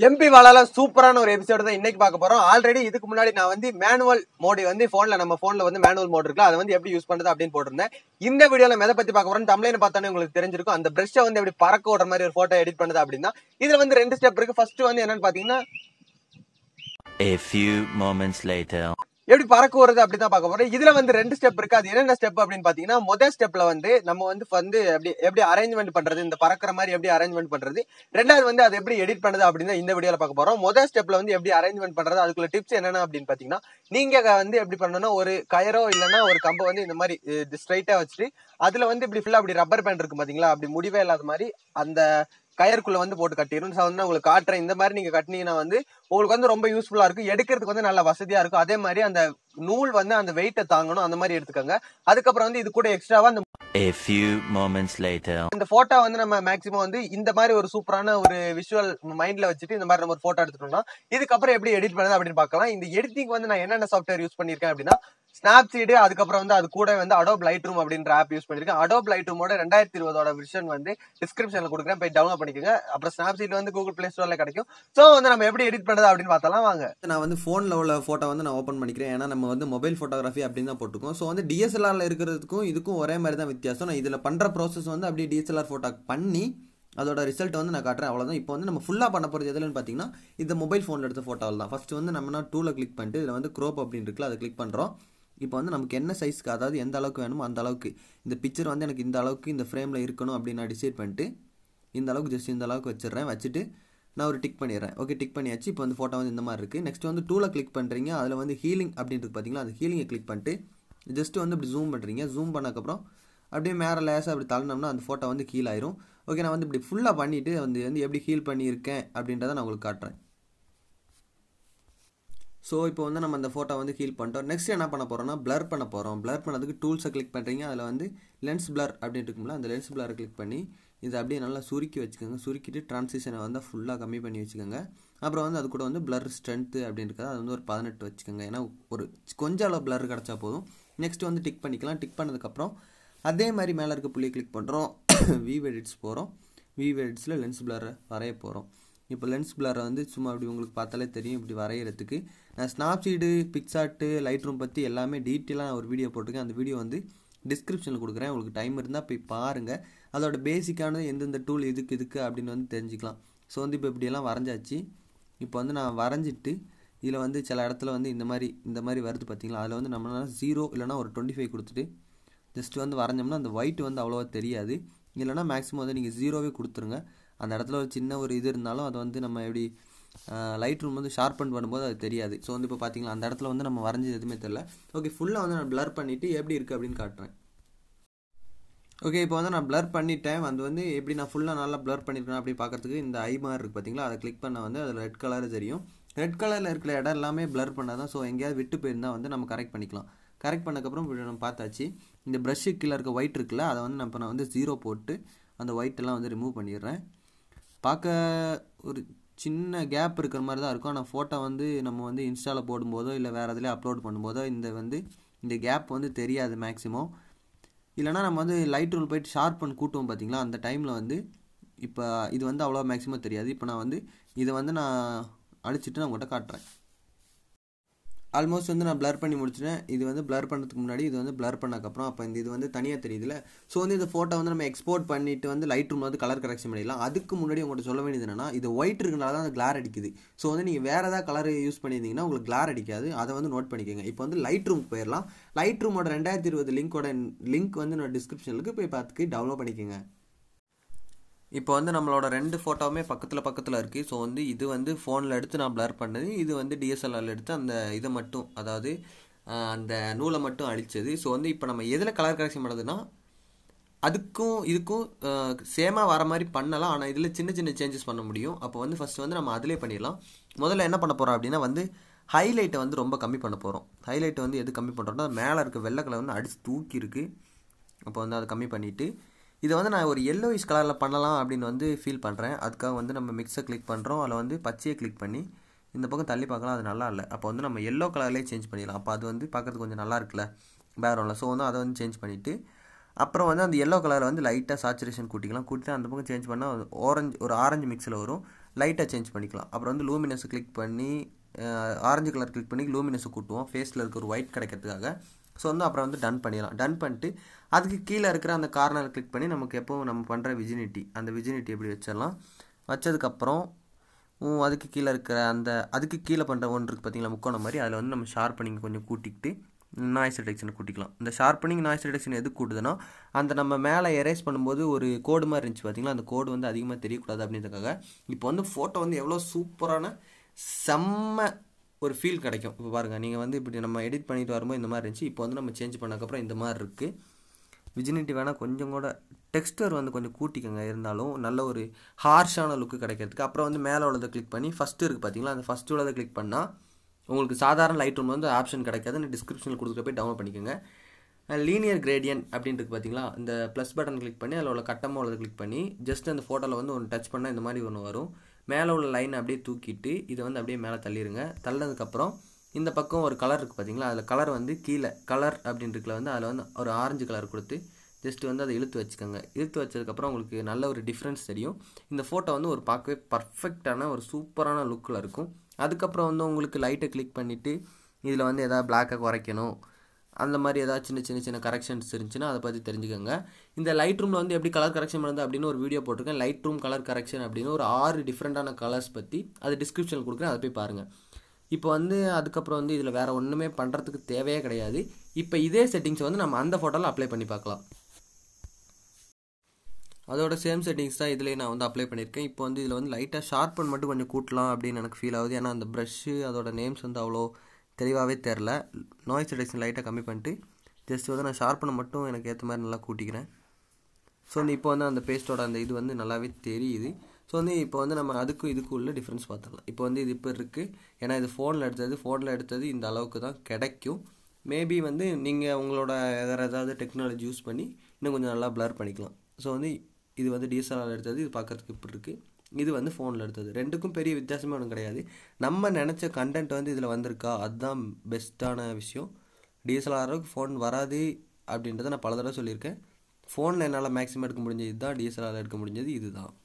MP வாலால சூப்பரான ஒரு episode தான் இன்னைக்கு பார்க்க போறோம் ஆல்ரெடி இதுக்கு முன்னாடி நான் வந்து மேனுவல் மோடி வந்து போன்ல நம்ம போன்ல வந்து மேனுவல் மோட் இருக்குல்ல அதை வந்து எப்படி யூஸ் பண்றது அப்படின்னு போட்டிருந்தேன் இந்த வீடியோல எதை பத்தி பார்க்க போறோம் தமிழ்ல பார்த்தானே உங்களுக்கு தெரிஞ்சிருக்கும் அந்த பிரஷ்ஷை வந்து எப்படி பறக்க விடுற மாதிரி ஒரு போட்டோ எடிட் பண்ணுது அப்படின்னா இதுல வந்து ரெண்டு ஸ்டெப் இருக்கு ஃபர்ஸ்ட் வந்து என்னன்னு பாத்தீங்கன்னா A few moments later. எப்படி பறக்க வருது அப்படி தான் பார்க்க போறோம் இதுல வந்து ரெண்டு ஸ்டெப் இருக்கு அது என்னென்ன ஸ்டெப் அப்படின்னு பாத்தீங்கன்னா முதல் ஸ்டெப்ல வந்து நம்ம வந்து வந்து எப்படி எப்படி அரேஞ்ச்மெண்ட் பண்றது இந்த பறக்கிற மாதிரி எப்படி அரேஞ்ச்மெண்ட் பண்றது ரெண்டாவது வந்து அதை எப்படி எடிட் பண்ணுது அப்படின்னு இந்த வீடியோல பார்க்க போறோம் முதல் ஸ்டெப்ல வந்து எப்படி அரேஞ்ச்மெண்ட் பண்றது அதுக்குள்ள டிப்ஸ் என்னென்ன அப்படின்னு பாத்தீங்கன்னா நீங்க வந்து எப்படி பண்ணணும்னா ஒரு கயரோ இல்லைன்னா ஒரு கம்பை வந்து இந்த மாதிரி ஸ்ட்ரைட்டா வச்சுட்டு அதுல வந்து இப்படி ஃபுல்லா அப்படி ரப்பர் பேண்ட் இருக்கு பாத்தீங்களா அப்படி முடிவே இல்லாத மாதிரி அந்த கயருக்குள்ள வந்து போட்டு கட்டிடும் ஸோ வந்து நான் உங்களுக்கு காட்டுறேன் இந்த மாதிரி நீங்க கட்டினீங்கன்னா வந்து உங்களுக்கு வந்து ரொம்ப யூஸ்ஃபுல்லா இருக்கும் எடுக்கிறதுக்கு வந்து நல்ல வசதியா இருக்கும் அதே மாதிரி அந்த நூல் வந்து அந்த வெயிட்டை தாங்கணும் அந்த மாதிரி எடுத்துக்கோங்க அதுக்கப்புறம் வந்து இது கூட எக்ஸ்ட்ராவா அந்த A few moments later. இந்த போட்டோ வந்து நம்ம மேக்ஸிமம் வந்து இந்த மாதிரி ஒரு சூப்பரான ஒரு விஷுவல் மைண்ட்ல வச்சுட்டு இந்த மாதிரி நம்ம ஒரு போட்டோ எடுத்துட்டோம்னா இதுக்கப்புறம் எப்படி எடிட் பண்ணுது அப்படின்னு பார்க்கலாம் இந்த எடிட்டிங் வந்து நான் என்னென்ன சாஃப்ட்வேர் யூஸ் பண்ணியிருக்கேன் அப்படின்னா ஸ்னாப்சீடு அதுக்கப்புறம் வந்து அது கூட வந்து அடோப் லைட் ரூம் அப்படின்ற ஆப் யூஸ் பண்ணிருக்கேன் அடோப் லைட் ரூமோட ரெண்டாயிரத்தி இருபதோட விஷன் வந்து டிஸ்கிரிப்ஷன்ல கொடுக்குறேன் போய் டவுன்லோட் பண்ணிக்கோங்க அப்புறம் ஸ்னாப்சீட் வந்து கூகுள் பிளே ஸ்டோர்ல கிடைக்கும் ஸோ வந்து நம்ம எப்படி எடிட் பண்ணுறது அப்படின்னு பார்த்தலாம் வாங்க நான் வந்து ஃபோனில் உள்ள ஃபோட்டோ வந்து நான் ஓப்பன் பண்ணிக்கிறேன் ஏன்னா நம்ம வந்து மொபைல் ஃபோட்டோகிராஃபி அப்படின்னு தான் போட்டுக்கோம் ஸோ வந்து டிஎஸ்எல்ஆரில் இருக்கிறதுக்கும் இதுக்கும் ஒரே மாதிரி தான் வித்தியாசம் நான் இதில் பண்ணுற ப்ராசஸ் வந்து அப்படியே டிஎஸ்எல்ஆர் ஃபோட்டோ பண்ணி அதோட ரிசல்ட் வந்து நான் காட்டுறேன் அவ்வளோதான் இப்போ வந்து நம்ம ஃபுல்லாக பண்ண போகிறது எதுலன்னு பார்த்தீங்கன்னா இந்த மொபைல் ஃபோனில் எடுத்த ஃபோட்டோவில் தான் ஃபஸ்ட்டு வந்து நம்ம டூவில் கிளிக் பண்ணிட்டு இதில் வந்து க்ரோப் அப்படின்னு இருக்குல்ல அதை கிளிக் பண்ணுறோம் இப்போ வந்து நமக்கு என்ன சைஸ்க்கு அதாவது எந்த அளவுக்கு வேணுமோ அந்த அளவுக்கு இந்த பிக்சர் வந்து எனக்கு இந்த அளவுக்கு இந்த ஃப்ரேமில் இருக்கணும் அப்படின்னு நான் டிசைட் பண்ணிட்டு இந்த அளவுக்கு ஜஸ்ட் இந்த அளவுக்கு வச்சிடுறேன் வச்சுட்டு நான் ஒரு டிக் பண்ணிடுறேன் ஓகே டிக் பண்ணியாச்சு இப்போ வந்து ஃபோட்டோ வந்து இந்த மாதிரி இருக்குது நெக்ஸ்ட் வந்து டூவில் கிளிக் பண்ணுறீங்க அதில் வந்து ஹீலிங் அப்படின்றது பார்த்தீங்களா அந்த ஹீலிங்கை கிளிக் பண்ணிட்டு ஜஸ்ட் வந்து இப்படி ஜூம் பண்ணுறீங்க ஜூம் பண்ணக்கப்புறம் அப்படியே மேலே லேசாக அப்படி தள்ளினோம்னா அந்த ஃபோட்டோ வந்து ஹீல் ஆயிரும் ஓகே நான் வந்து இப்படி ஃபுல்லாக பண்ணிவிட்டு வந்து வந்து எப்படி ஹீல் பண்ணியிருக்கேன் அப்படின்றத நான் உங்களுக்கு காட்டுறேன் ஸோ இப்போ வந்து நம்ம அந்த ஃபோட்டோ வந்து ஹீல் பண்ணிட்டோம் நெக்ஸ்ட் என்ன பண்ண போகிறோம்னா ப்ளர் பண்ண போகிறோம் ப்ளர் பண்ணதுக்கு டூல்ஸை கிளிக் பண்ணுறீங்க அதில் வந்து லென்ஸ் ப்ளர் அப்படின்னு இருக்கும்ல அந்த லென்ஸ் ப்ளரை கிளிக் பண்ணி இதை அப்படியே நல்லா சுருக்கி வச்சுக்கோங்க சுருக்கிட்டு ட்ரான்சிஷனை வந்து ஃபுல்லாக கம்மி பண்ணி வச்சுக்கோங்க அப்புறம் வந்து அது கூட வந்து ப்ளர் ஸ்ட்ரென்த்து அப்படின்னு இருக்குது அது வந்து ஒரு பதினெட்டு வச்சுக்கோங்க ஏன்னா ஒரு கொஞ்சம் அளவு ப்ளர் கிடச்சா போதும் நெக்ஸ்ட் வந்து டிக் பண்ணிக்கலாம் டிக் பண்ணதுக்கப்புறம் அதே மாதிரி மேலே இருக்க புள்ளியை கிளிக் பண்ணுறோம் விவ் எடிட்ஸ் போகிறோம் விவ் எடிட்ஸில் லென்ஸ் ப்ளரை வரைய போகிறோம் இப்போ லென்ஸ் பிளரை வந்து சும்மா அப்படி உங்களுக்கு பார்த்தாலே தெரியும் இப்படி வரைகிறதுக்கு நான் ஸ்னாப்சீடு பிக்சார்ட்டு லைட் ரூம் பற்றி எல்லாமே டீட்டெயிலாக நான் ஒரு வீடியோ போட்டிருக்கேன் அந்த வீடியோ வந்து டிஸ்கிரிப்ஷனில் கொடுக்குறேன் உங்களுக்கு டைம் இருந்தால் போய் பாருங்கள் அதோட பேசிக்கானது எந்தெந்த டூல் இதுக்கு இதுக்கு அப்படின்னு வந்து தெரிஞ்சுக்கலாம் ஸோ வந்து இப்போ இப்படியெல்லாம் வரைஞ்சாச்சு இப்போ வந்து நான் வரைஞ்சிட்டு இதில் வந்து சில இடத்துல வந்து இந்த மாதிரி இந்த மாதிரி வருது பார்த்தீங்களா அதில் வந்து நம்மளால ஜீரோ இல்லைனா ஒரு டுவெண்ட்டி ஃபைவ் கொடுத்துட்டு ஜஸ்ட் வந்து வரைஞ்சோம்னா அந்த ஒயிட் வந்து அவ்வளோவா தெரியாது இல்லைனா மேக்ஸிமம் வந்து நீங்கள் ஜீரோவே கொடுத்துருங்க அந்த இடத்துல ஒரு சின்ன ஒரு இது இருந்தாலும் அதை வந்து நம்ம எப்படி லைட் ரூம் வந்து ஷார்பன் பண்ணும்போது அது தெரியாது ஸோ வந்து இப்போ பார்த்தீங்களா அந்த இடத்துல வந்து நம்ம வரைஞ்சது எதுவுமே தெரில ஓகே ஃபுல்லாக வந்து நான் ப்ளர் பண்ணிவிட்டு எப்படி இருக்குது அப்படின்னு காட்டுறேன் ஓகே இப்போ வந்து நான் ப்ளர் பண்ணிட்டேன் அது வந்து எப்படி நான் ஃபுல்லாக நல்லா ப்ளர் பண்ணியிருக்கேன் அப்படி பார்க்கறதுக்கு இந்த ஐ மார் இருக்குது பார்த்தீங்களா அதை கிளிக் பண்ண வந்து அதில் ரெட் கலர் தெரியும் ரெட் கலரில் இருக்கிற இடம் எல்லாமே ப்ளர் பண்ணால் தான் ஸோ எங்கேயாவது விட்டு போயிருந்தால் வந்து நம்ம கரெக்ட் பண்ணிக்கலாம் கரெக்ட் பண்ணக்கப்புறம் இப்படி நம்ம பார்த்தாச்சு இந்த ப்ரஷ்ஷு கீழே இருக்க ஒயிட் இருக்குல்ல அதை வந்து நம்ம நான் வந்து ஜீரோ போட்டு அந்த ஒயிட்டெல்லாம் வந்து ரிமூவ் பண்ணிடுறேன் பார்க்க ஒரு சின்ன கேப் இருக்கிற மாதிரி தான் இருக்கும் ஆனால் ஃபோட்டோ வந்து நம்ம வந்து இன்ஸ்டாவில் போடும்போதோ இல்லை வேறு எதுலேயே அப்லோட் பண்ணும்போதோ இந்த வந்து இந்த கேப் வந்து தெரியாது மேக்ஸிமம் இல்லைனா நம்ம வந்து லைட் ரூல் போயிட்டு ஷார்ப் பண்ணி கூட்டுவோம் பார்த்தீங்களா அந்த டைமில் வந்து இப்போ இது வந்து அவ்வளோ மேக்ஸிமம் தெரியாது இப்போ நான் வந்து இதை வந்து நான் அழிச்சிட்டு நான் உங்கள்கிட்ட காட்டுறேன் ஆல்மோஸ்ட் வந்து நான் ப்ளர் பண்ணி முடிச்சிட்டேன் இது வந்து ப்ளர் பண்ணுறதுக்கு முன்னாடி இது வந்து ப்ளர் பண்ணக்கப்புறம் அப்போ இந்த இது வந்து தனியாக தெரியுதுல ஸோ வந்து இந்த ஃபோட்டோ வந்து நம்ம எக்ஸ்போர்ட் பண்ணிட்டு வந்து லைட் ரூம் வந்து கலர் கரெக்ஷன் பண்ணிடலாம் அதுக்கு முன்னாடி உங்கள்கிட்ட சொல்ல வேண்டியது என்னன்னா இது ஒயிட் இருக்கனால தான் அந்த கிளார் அடிக்குது ஸோ வந்து நீங்கள் வேறு ஏதாவது கலர் யூஸ் பண்ணியிருந்தீங்கன்னா உங்களுக்கு கிளார் அடிக்காது அதை வந்து நோட் பண்ணிக்கோங்க இப்போ வந்து லைட் ரூம் போயிடலாம் லைட் ரூமோட ரெண்டாயிரத்தி இருபது லிங்கோட லிங்க் வந்து நான் டிஸ்கிரிப்ஷனுக்கு போய் பார்த்துக்கு டவுன்லோட் பண்ணிக்கோங்க இப்போ வந்து நம்மளோட ரெண்டு ஃபோட்டோவுமே பக்கத்தில் பக்கத்தில் இருக்குது ஸோ வந்து இது வந்து ஃபோனில் எடுத்து நான் ப்ளர் பண்ணது இது வந்து டிஎஸ்எல்ஆரில் எடுத்து அந்த இதை மட்டும் அதாவது அந்த நூலை மட்டும் அழிச்சது ஸோ வந்து இப்போ நம்ம எதில் கலர் கரெக்ஷன் பண்ணுறதுன்னா அதுக்கும் இதுக்கும் சேமாக வர மாதிரி பண்ணலாம் ஆனால் இதில் சின்ன சின்ன சேஞ்சஸ் பண்ண முடியும் அப்போ வந்து ஃபஸ்ட்டு வந்து நம்ம அதிலே பண்ணிடலாம் முதல்ல என்ன பண்ண போகிறோம் அப்படின்னா வந்து ஹைலைட்டை வந்து ரொம்ப கம்மி பண்ண போகிறோம் ஹைலைட்டை வந்து எது கம்மி பண்ணுறோம்னா மேலே இருக்க வெள்ளை கலர் வந்து அடித்து தூக்கி இருக்குது அப்போ வந்து அதை கம்மி பண்ணிவிட்டு இதை வந்து நான் ஒரு எல்லோயிஷ் கலரில் பண்ணலாம் அப்படின்னு வந்து ஃபீல் பண்ணுறேன் அதுக்காக வந்து நம்ம மிக்ஸை கிளிக் பண்ணுறோம் அதில் வந்து பச்சையை கிளிக் பண்ணி இந்த பக்கம் தள்ளி பார்க்கலாம் அது நல்லா இல்லை அப்போ வந்து நம்ம எல்லோ கலர்லேயே சேஞ்ச் பண்ணிடலாம் அப்போ அது வந்து பார்க்குறதுக்கு கொஞ்சம் நல்லா இருக்குல்ல பேக்ரவுண்டில் ஸோ வந்து அதை வந்து சேஞ்ச் பண்ணிவிட்டு அப்புறம் வந்து அந்த எல்லோ கலரை வந்து லைட்டாக சாச்சுரேஷன் கூட்டிக்கலாம் கூட்டிட்டு அந்த பக்கம் சேஞ்ச் பண்ணால் ஆரஞ்சு ஒரு ஆரஞ்சு மிக்ஸில் வரும் லைட்டாக சேஞ்ச் பண்ணிக்கலாம் அப்புறம் வந்து லூமினஸை கிளிக் பண்ணி ஆரஞ்சு கலர் கிளிக் பண்ணி லூமினஸை கூட்டுவோம் ஃபேஸில் இருக்க ஒரு ஒயிட் கிடைக்கிறதுக்காக ஸோ வந்து அப்புறம் வந்து டன் பண்ணிடலாம் டன் பண்ணிட்டு அதுக்கு கீழே இருக்கிற அந்த கார்னர் கிளிக் பண்ணி நமக்கு எப்போவும் நம்ம பண்ணுற விஜினிட்டி அந்த விஜினிட்டி எப்படி வச்சிடலாம் வச்சதுக்கப்புறம் உம், அதுக்கு கீழே இருக்கிற அந்த அதுக்கு கீழே பண்ணுற ஒன்று இருக்குது பார்த்தீங்களா முக்கோணம் மாதிரி அதில் வந்து நம்ம ஷார்ப்பனிங் கொஞ்சம் கூட்டிக்கிட்டு நாய்ஸ் ரிடக்ஷனை கூட்டிக்கலாம் இந்த ஷார்ப்பனிங் நாய்ஸ் ரிடக்ஷன் எதுக்கு கூட்டுதுன்னா அந்த நம்ம மேலே எரேஸ் பண்ணும்போது ஒரு கோடு மாதிரி இருந்துச்சு பார்த்தீங்களா அந்த கோடு வந்து அதிகமாக தெரியக்கூடாது அப்படின்றதுக்காக இப்போ வந்து ஃபோட்டோ வந்து எவ்வளோ சூப்பரான செம்ம ஒரு ஃபீல் கிடைக்கும் இப்போ பாருங்கள் நீங்கள் வந்து இப்படி நம்ம எடிட் பண்ணிட்டு வரும்போது இந்த மாதிரி இருந்துச்சு இப்போ வந்து நம்ம சேஞ்ச் பண்ணக்கப்புறம் இந்த மாதிரி இருக்குது விஜினிட்டி வேணால் கொஞ்சம் கூட டெக்ஸ்டர் வந்து கொஞ்சம் கூட்டிக்கங்க இருந்தாலும் நல்ல ஒரு ஹார்ஷான லுக்கு கிடைக்கிறதுக்கு அப்புறம் வந்து மேலே உள்ளதை கிளிக் பண்ணி ஃபஸ்ட்டு இருக்குது பார்த்தீங்களா அந்த ஃபஸ்ட்டு உள்ளதை கிளிக் பண்ணால் உங்களுக்கு சாதாரண லைட் ரூம் வந்து ஆப்ஷன் கிடைக்காது நான் டிஸ்கிரிப்ஷனில் கொடுத்துட்டு போய் டவுன்லோட் பண்ணிக்கோங்க லீனியர் கிரேடியன் அப்படின்ட்டு பார்த்தீங்களா இந்த ப்ளஸ் பட்டன் கிளிக் பண்ணி அதில் உள்ள கட்டமாக உள்ளதை கிளிக் பண்ணி ஜஸ்ட் அந்த ஃபோட்டோவில் வந்து ஒன்று டச் பண்ணால் இந்த மாதிரி ஒன்று வரும் மேலே உள்ள லைனை அப்படியே தூக்கிட்டு இதை வந்து அப்படியே மேலே தள்ளிடுங்க தள்ளதுக்கப்புறம் இந்த பக்கம் ஒரு கலர் இருக்குது பார்த்தீங்களா அதில் கலர் வந்து கீழே கலர் அப்படின்றதுல வந்து அதில் வந்து ஒரு ஆரஞ்சு கலர் கொடுத்து ஜஸ்ட் வந்து அதை இழுத்து வச்சுக்கோங்க இழுத்து வச்சதுக்கப்புறம் உங்களுக்கு நல்ல ஒரு டிஃப்ரென்ஸ் தெரியும் இந்த ஃபோட்டோ வந்து ஒரு பார்க்கவே பர்ஃபெக்டான ஒரு சூப்பரான லுக்கில் இருக்கும் அதுக்கப்புறம் வந்து உங்களுக்கு லைட்டை கிளிக் பண்ணிவிட்டு இதில் வந்து எதாவது பிளாக்கை குறைக்கணும் அந்த மாதிரி ஏதாவது சின்ன சின்ன சின்ன கரெக்ஷன்ஸ் இருந்துச்சுன்னா அதை பற்றி தெரிஞ்சுக்கோங்க இந்த லைட் ரூமில் வந்து எப்படி கலர் கரெக்ஷன் பண்ணுறது அப்படின்னு ஒரு வீடியோ போட்டிருக்கேன் லைட் ரூம் கலர் கரெக்ஷன் அப்படின்னு ஒரு ஆறு டிஃப்ரெண்ட்டான கலர்ஸ் பற்றி அது டிஸ்கிரிப்ஷனில் கொடுக்குறேன் அதை போய் பாருங்கள் இப்போ வந்து அதுக்கப்புறம் வந்து இதில் வேறு ஒன்றுமே பண்ணுறதுக்கு தேவையே கிடையாது இப்போ இதே செட்டிங்ஸ் வந்து நம்ம அந்த ஃபோட்டோவில் அப்ளை பண்ணி பார்க்கலாம் அதோட சேம் செட்டிங்ஸ் தான் இதுலேயே நான் வந்து அப்ளை பண்ணியிருக்கேன் இப்போ வந்து இதில் வந்து லைட்டாக ஷார்ப்பன் மட்டும் கொஞ்சம் கூட்டலாம் அப்படின்னு எனக்கு ஃபீல் ஆகுது ஏன்னா அந்த ப்ரஷ்ஷு அதோட நேம்ஸ் வந்து அவ்வளோ தெளிவாகவே தெரில நாய்ஸ் ரிடக்ஷன் லைட்டாக கம்மி பண்ணிட்டு ஜஸ்ட் வந்து நான் ஷார்ப்பனை மட்டும் எனக்கு ஏற்ற மாதிரி நல்லா கூட்டிக்கிறேன் ஸோ வந்து இப்போ வந்து அந்த பேஸ்ட்டோட அந்த இது வந்து நல்லாவே தெரியுது ஸோ வந்து இப்போ வந்து நம்ம அதுக்கும் இதுக்கும் உள்ள டிஃப்ரென்ஸ் பார்த்துடலாம் இப்போ வந்து இது இப்போ இருக்குது ஏன்னா இது ஃபோனில் எடுத்தது ஃபோனில் எடுத்தது இந்த அளவுக்கு தான் கிடைக்கும் மேபி வந்து நீங்கள் உங்களோட வேறு ஏதாவது டெக்னாலஜி யூஸ் பண்ணி இன்னும் கொஞ்சம் நல்லா ப்ளர் பண்ணிக்கலாம் ஸோ வந்து இது வந்து டிஎஸ்எல்ஆர் எடுத்தது இது பார்க்கறதுக்கு இப்படி இருக்குது இது வந்து ஃபோனில் எடுத்தது ரெண்டுக்கும் பெரிய வித்தியாசமே ஒன்றும் கிடையாது நம்ம நினச்ச கண்டென்ட் வந்து இதில் வந்திருக்கா அதுதான் பெஸ்ட்டான விஷயம் டிஎஸ்எல்ஆருக்கு ஃபோன் வராது அப்படின்றத நான் பல தடவை சொல்லியிருக்கேன் ஃபோனில் என்னால் மேக்ஸிமம் எடுக்க முடிஞ்சது இதுதான் டிஎஸ்எல்ஆர் எடுக்க முடிஞ்சது இதுதான்